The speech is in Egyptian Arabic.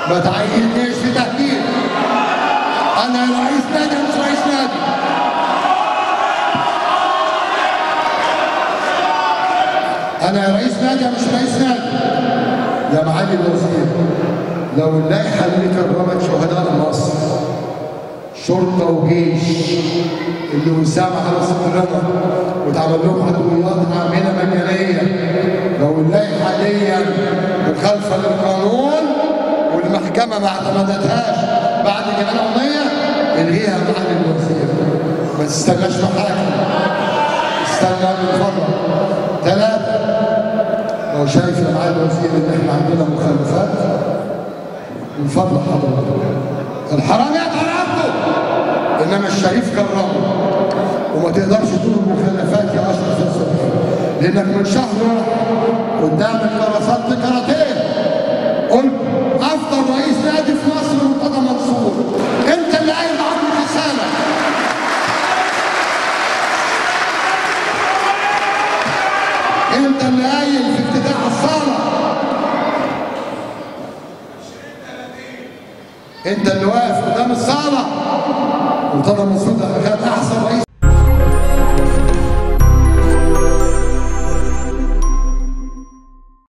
ما تعينيش في تهديد انا رئيس نادي مش رئيس نادي انا رئيس نادي مش رئيس نادي يا معالي الوزير لو اللائحه اللي كرمت شهداء مصر شرطه وجيش اللي وسام على صدرنا واتعمل لهم عضويات عامله مجانيه لو اللائحه دي مخالفه للقانون والمحكمه ما اعتمدتهاش بعد جمال عميه الغيها معالي الوزير ما تستناش محاكم استنى من فضلك ثلاثه لو شايف يا معالي الوزير ان احنا عندنا مخالفات من فضل حضرتك الحرام يتعرفه انما الشريف كرمه وما تقدرش تقول المخالفات يا اشرف الصبحي لانك من شهر واحد قدام الكراسات كاراتيه قلت افضل رئيس نادي في مصر مرتضى منصور انت اللي قايل عظم لسانك انت اللي قايل في افتتاح الصاله انت اللي واقف قدام الصاله